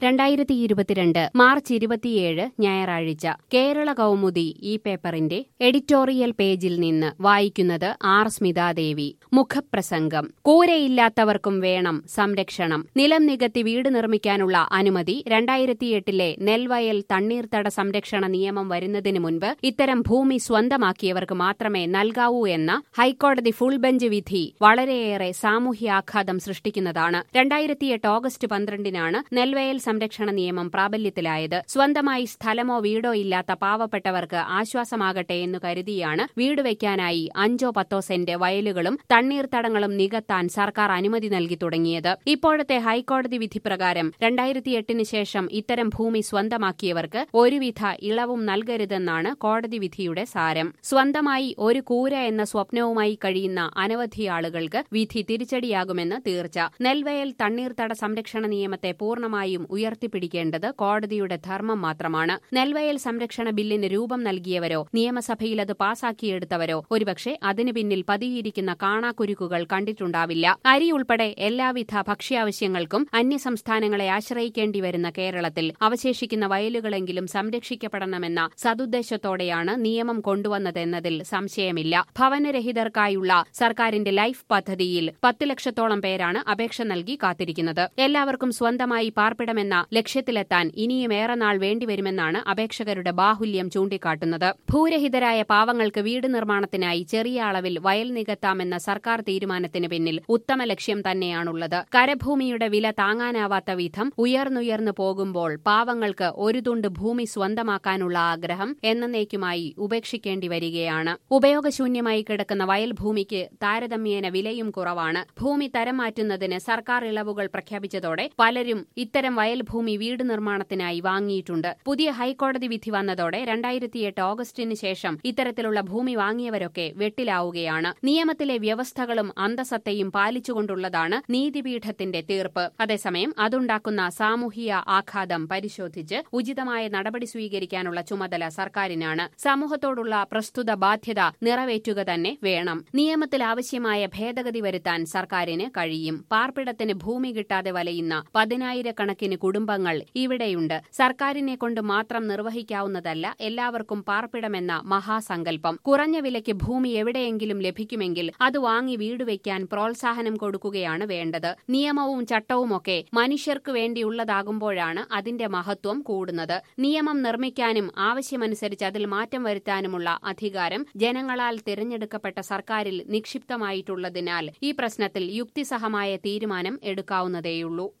രണ്ടായിരത്തി ഇരുപത്തിരണ്ട് മാർച്ച് ഇരുപത്തിയേഴ് ഞായറാഴ്ച കേരള കൗമുദി ഈ പേപ്പറിന്റെ എഡിറ്റോറിയൽ പേജിൽ നിന്ന് വായിക്കുന്നത് ആർ സ്മിതാദേവി മുഖപ്രസംഗം കൂരയില്ലാത്തവർക്കും വേണം സംരക്ഷണം നിലം നികത്തി വീട് നിർമ്മിക്കാനുള്ള അനുമതി രണ്ടായിരത്തിയെട്ടിലെ നെൽവയൽ തണ്ണീർത്തട സംരക്ഷണ നിയമം വരുന്നതിന് മുൻപ് ഇത്തരം ഭൂമി സ്വന്തമാക്കിയവർക്ക് മാത്രമേ നൽകാവൂ എന്ന ഹൈക്കോടതി ഫുൾ ബെഞ്ച് വിധി വളരെയേറെ സാമൂഹ്യാഘാതം സൃഷ്ടിക്കുന്നതാണ് രണ്ടായിരത്തിയെട്ട് ഓഗസ്റ്റ് പന്ത്രണ്ടിനാണ് നെൽവയൽ സംരക്ഷണ നിയമം പ്രാബല്യത്തിലായത് സ്വന്തമായി സ്ഥലമോ വീടോ ഇല്ലാത്ത പാവപ്പെട്ടവർക്ക് ആശ്വാസമാകട്ടെ എന്നു കരുതിയാണ് വീട് വയ്ക്കാനായി അഞ്ചോ പത്തോ സെന്റ് വയലുകളും തണ്ണീർത്തടങ്ങളും നികത്താൻ സർക്കാർ അനുമതി നൽകി തുടങ്ങിയത് ഇപ്പോഴത്തെ ഹൈക്കോടതി വിധി പ്രകാരം രണ്ടായിരത്തിയെട്ടിന് ശേഷം ഇത്തരം ഭൂമി സ്വന്തമാക്കിയവർക്ക് ഒരുവിധ ഇളവും നൽകരുതെന്നാണ് കോടതി വിധിയുടെ സാരം സ്വന്തമായി ഒരു കൂര എന്ന സ്വപ്നവുമായി കഴിയുന്ന അനവധി ആളുകൾക്ക് വിധി തിരിച്ചടിയാകുമെന്ന് തീർച്ച നെൽവയൽ തണ്ണീർത്തട സംരക്ഷണ നിയമത്തെ പൂർണ്ണമായും ഉയർത്തിപ്പിടിക്കേണ്ടത് കോടതിയുടെ ധർമ്മം മാത്രമാണ് നെൽവയൽ സംരക്ഷണ ബില്ലിന് രൂപം നൽകിയവരോ നിയമസഭയിൽ അത് പാസാക്കിയെടുത്തവരോ ഒരുപക്ഷെ അതിനു പിന്നിൽ പതിയിരിക്കുന്ന കാണാക്കുരുക്കുകൾ കണ്ടിട്ടുണ്ടാവില്ല അരി ഉൾപ്പെടെ എല്ലാവിധ ഭക്ഷ്യാവശ്യങ്ങൾക്കും അന്യസംസ്ഥാനങ്ങളെ ആശ്രയിക്കേണ്ടി വരുന്ന കേരളത്തിൽ അവശേഷിക്കുന്ന വയലുകളെങ്കിലും സംരക്ഷിക്കപ്പെടണമെന്ന സതുദ്ദേശത്തോടെയാണ് നിയമം കൊണ്ടുവന്നതെന്നതിൽ സംശയമില്ല ഭവനരഹിതർക്കായുള്ള സർക്കാരിന്റെ ലൈഫ് പദ്ധതിയിൽ പത്ത് ലക്ഷത്തോളം പേരാണ് അപേക്ഷ നൽകി കാത്തിരിക്കുന്നത് എല്ലാവർക്കും സ്വന്തമായി പാർപ്പിടമെന്ന ലക്ഷ്യത്തിലെത്താൻ ഇനിയും ഏറെ നാൾ വേണ്ടിവരുമെന്നാണ് അപേക്ഷകരുടെ ബാഹുല്യം ചൂണ്ടിക്കാട്ടുന്നത് ഭൂരഹിതരായ പാവങ്ങൾക്ക് വീട് നിർമ്മാണത്തിനായി ചെറിയ അളവിൽ വയൽ നികത്താമെന്ന സർക്കാർ തീരുമാനത്തിന് പിന്നിൽ ഉത്തമ ലക്ഷ്യം തന്നെയാണുള്ളത് കരഭൂമിയുടെ വില താങ്ങാനാവാത്ത വിധം ഉയർന്നുയർന്നു പോകുമ്പോൾ പാവങ്ങൾക്ക് ഒരു തുണ്ട് ഭൂമി സ്വന്തമാക്കാനുള്ള ആഗ്രഹം എന്നേക്കുമായി ഉപേക്ഷിക്കേണ്ടി വരികയാണ് ഉപയോഗശൂന്യമായി കിടക്കുന്ന വയൽ ഭൂമിക്ക് താരതമ്യേന വിലയും കുറവാണ് ഭൂമി തരം മാറ്റുന്നതിന് സർക്കാർ ഇളവുകൾ പ്രഖ്യാപിച്ചതോടെ പലരും ഇത്തരം വയൽഭൂമി വീട് നിർമ്മാണത്തിനായി വാങ്ങിയിട്ടുണ്ട് പുതിയ ഹൈക്കോടതി വിധി വന്നതോടെ രണ്ടായിരത്തിയെട്ട് ഓഗസ്റ്റിന് ശേഷം ഇത്തരത്തിലുള്ള ഭൂമി വാങ്ങിയവരൊക്കെ വെട്ടിലാവുകയാണ് നിയമത്തിലെ വ്യവസ്ഥകളും അന്തസത്തയും പാലിച്ചുകൊണ്ടുള്ളതാണ് നീതിപീഠത്തിന്റെ തീർപ്പ് അതേസമയം അതുണ്ടാക്കുന്ന സാമൂഹിക ആഘാതം പരിശോധിച്ച് ഉചിതമായ നടപടി സ്വീകരിക്കാനുള്ള ചുമതല സർക്കാരിനാണ് സമൂഹത്തോടുള്ള പ്രസ്തുത ബാധ്യത നിറവേറ്റുക തന്നെ വേണം നിയമത്തിൽ ആവശ്യമായ ഭേദഗതി വരുത്താൻ സർക്കാരിന് കഴിയും പാർപ്പിടത്തിന് ഭൂമി കിട്ടാതെ വലയുന്ന പതിനായിരക്കണക്കിന് കുടുംബങ്ങൾ ഇവിടെയുണ്ട് സർക്കാരിനെ കൊണ്ട് മാത്രം നിർവഹിക്കാവുന്നതല്ല എല്ലാവർക്കും പാർപ്പിടമെന്ന മഹാസങ്കല്പം കുറഞ്ഞ വിലയ്ക്ക് ഭൂമി എവിടെയെങ്കിലും ലഭിക്കുമെങ്കിൽ അത് വാങ്ങി വീട് വയ്ക്കാൻ പ്രോത്സാഹനം കൊടുക്കുകയാണ് വേണ്ടത് നിയമവും ചട്ടവുമൊക്കെ മനുഷ്യർക്ക് വേണ്ടിയുള്ളതാകുമ്പോഴാണ് അതിന്റെ മഹത്വം കൂടുന്നത് നിയമം നിർമ്മിക്കാനും ആവശ്യമനുസരിച്ച് അതിൽ മാറ്റം വരുത്താനുമുള്ള അധികാരം ജനങ്ങളാൽ തിരഞ്ഞെടുക്കപ്പെട്ട സർക്കാരിൽ നിക്ഷിപ്തമായിട്ടുള്ളതിനാൽ ഈ പ്രശ്നത്തിൽ യുക്തിസഹമായ തീരുമാനം എടുക്കാവുന്നതേയുള്ളൂ